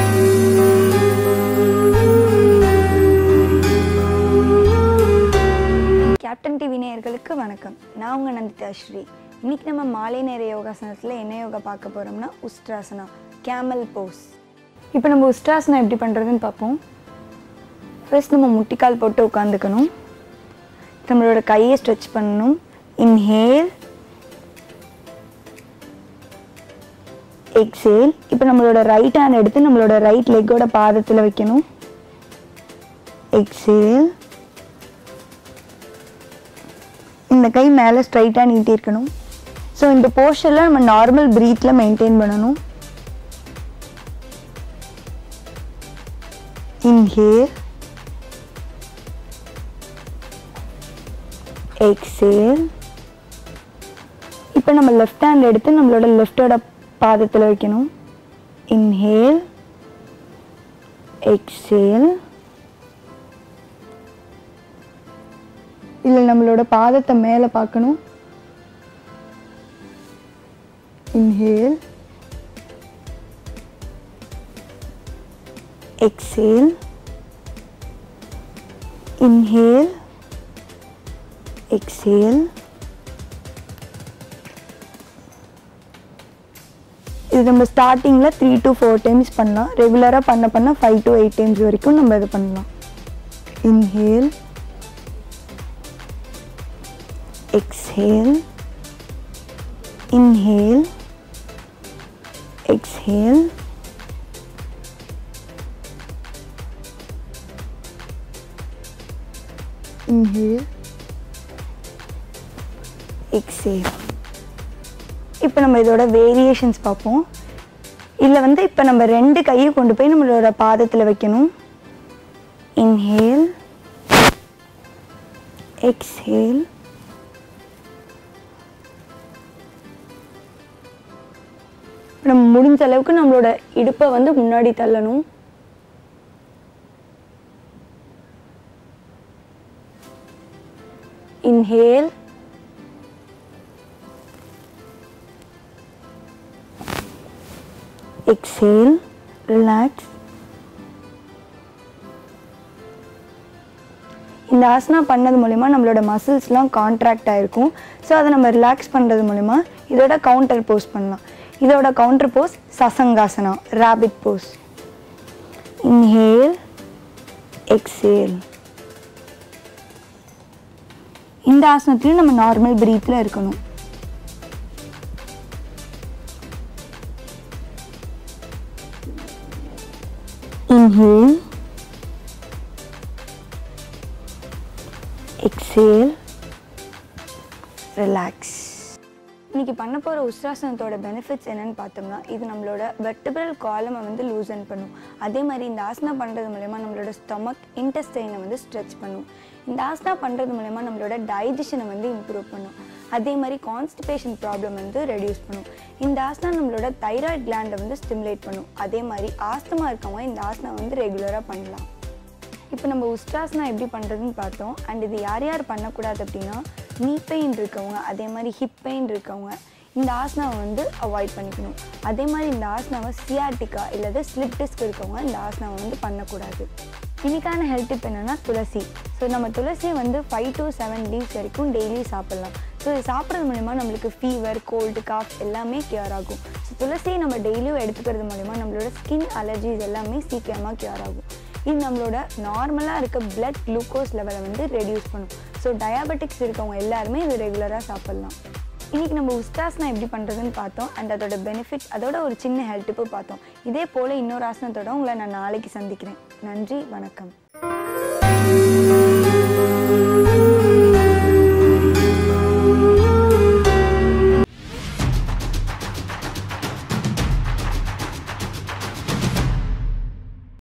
captain TV நேயர்களுக்கு வணக்கம் நான் உங்கள் நந்திதா ஸ்ரீ இன்னைக்கு நம்ம மாலை நேர யோகாசனத்தில் என்ன யோகா பார்க்க போகிறோம்னா உஸ்ட்ராசனா கேமல் போஸ் இப்போ நம்ம உஸ்ட்ராசனா எப்படி பண்ணுறதுன்னு பார்ப்போம் ஃபர்ஸ்ட் நம்ம முட்டிக்கால் போட்டு உட்காந்துக்கணும் நம்மளோட கையை ஸ்ட்ரெச் பண்ணணும் இன்ஹேல் எக்ஸேல் இப்போ நம்மளோட ரைட் ஹேண்ட் எடுத்து நம்மளோட ரைட் லெக்கோட பாதத்தில் வைக்கணும் எக்ஸேல் இந்த கை மேலே ஸ்ட்ரைட்டாக நீட்டி இருக்கணும் ஸோ இந்த போஸ்டரில் நம்ம நார்மல் ப்ரீத்தில் மெயின்டைன் பண்ணணும் இன்ஹேல் எக்ஸேல் இப்போ நம்ம லெஃப்ட் ஹேண்ட் எடுத்து நம்மளோட லெஃப்டோட பாதத்தில் வைக்கணும் இன்ஹேல் எக்ஸேல் இல்லை நம்மளோட பாதத்தை மேலே பார்க்கணும் இன்ஹேல் எக்ஸேல் இன்ஹேல் எக்ஸேல் இது நம்ம ஸ்டார்டிங்கில் த்ரீ டு ஃபோர் டைம்ஸ் பண்ணலாம் ரெகுலராக பண்ண பண்ண ஃபைவ் டு எயிட் டைம்ஸ் வரைக்கும் நம்ம இது பண்ணலாம் inhale exhale inhale exhale inhale exhale இப்போ நம்ம இதோட வேரியேஷன்ஸ் பார்ப்போம் இதில் வந்து இப்போ நம்ம ரெண்டு கையை கொண்டு போய் நம்மளோட பாதத்தில் வைக்கணும் இன்ஹேல் எக்ஸேல் நம்ம முடிஞ்ச அளவுக்கு நம்மளோட இடுப்பை வந்து முன்னாடி தள்ளணும் இன்ஹேல் எக்ஸேல் ரிலாக்ஸ் இந்த ஆசனா பண்ணது மூலிமா நம்மளோட மசில்ஸ்லாம் கான்ட்ராக்ட் ஆகிருக்கும் ஸோ அதை நம்ம ரிலாக்ஸ் பண்ணுறது மூலிமா இதோட கவுண்டர் போஸ் பண்ணலாம் இதோட counter pose Shashankasana rabbit pose inhale exhale இந்த ஆசனத்துலையும் நம்ம நார்மல் பிரீத்தில் இருக்கணும் இன்ஹேல் எக்ஸேல் ரிலாக்ஸ் இன்னைக்கு பண்ண போகிற உஷ்ராசனத்தோட பெனிஃபிட்ஸ் என்னன்னு பார்த்தோம்னா இது நம்மளோட வெர்டிபிரல் காலமை வந்து லூசன் பண்ணும் அதே மாதிரி இந்த ஆசனா பண்ணுறது மூலயமா நம்மளோட ஸ்டொமக் இன்டெஸ்டைனை வந்து ஸ்ட்ரெச் பண்ணும் இந்த ஆசனா பண்ணுறது மூலயமா நம்மளோட டைஜஷனை வந்து இம்ப்ரூவ் பண்ணும் அதே மாதிரி கான்ஸ்டிபேஷன் ப்ராப்ளம் வந்து ரெடியூஸ் பண்ணும் இந்த ஆசனா நம்மளோட தைராய்டு கிளாண்டை வந்து ஸ்டிமுலேட் பண்ணும் அதே மாதிரி ஆஸ்தமா இருக்கவங்க இந்த ஆசனா வந்து ரெகுலராக பண்ணலாம் இப்போ நம்ம உஸ்ட்ராசனா எப்படி பண்ணுறதுன்னு பார்த்தோம் அண்ட் இது யார் யார் பண்ணக்கூடாது அப்படின்னா நீ பெயின் இருக்கவங்க அதே மாதிரி ஹிப் பெயின் இருக்கவங்க இந்த ஆசனாவை வந்து அவாய்ட் பண்ணிக்கணும் அதே மாதிரி இந்த ஆசனாவை சியாட்டிக்கா இல்லாத ஸ்லிப் டிஸ்க் இருக்கவங்க இந்த ஆசனாவை வந்து பண்ணக்கூடாது இன்னைக்கான ஹெல்த் டிப் என்னென்னா துளசி ஸோ நம்ம துளசியை வந்து ஃபைவ் டு செவன் லீவ்ஸ் வரைக்கும் டெய்லி சாப்பிட்லாம் ஸோ இது சாப்பிட்றது மூலிமா நம்மளுக்கு ஃபீவர் கோல்டு காஃப் எல்லாமே கியூர் ஆகும் ஸோ துளசியை நம்ம டெய்லியும் எடுத்துக்கிறது மூலிமா நம்மளோட ஸ்கின் அலர்ஜிஸ் எல்லாமே சீக்கிரமாக கியூர் ஆகும் இது நம்மளோட நார்மலாக இருக்க பிளட் குளுக்கோஸ் லெவலை வந்து ரெடியூஸ் பண்ணும் ஸோ டயாபெட்டிக்ஸ் இருக்கவங்க எல்லாருமே இது ரெகுலராக சாப்பிட்லாம் இன்றைக்கி நம்ம உஸ்தாசனா எப்படி பண்ணுறதுன்னு பார்த்தோம் அண்ட் அதோட பெனிஃபிட் அதோட ஒரு சின்ன ஹெல்த் டிப்பும் பார்த்தோம் இதே போல் இன்னொரு ஆசனத்தோட உங்களை நான் நாளைக்கு சந்திக்கிறேன் நன்றி வணக்கம்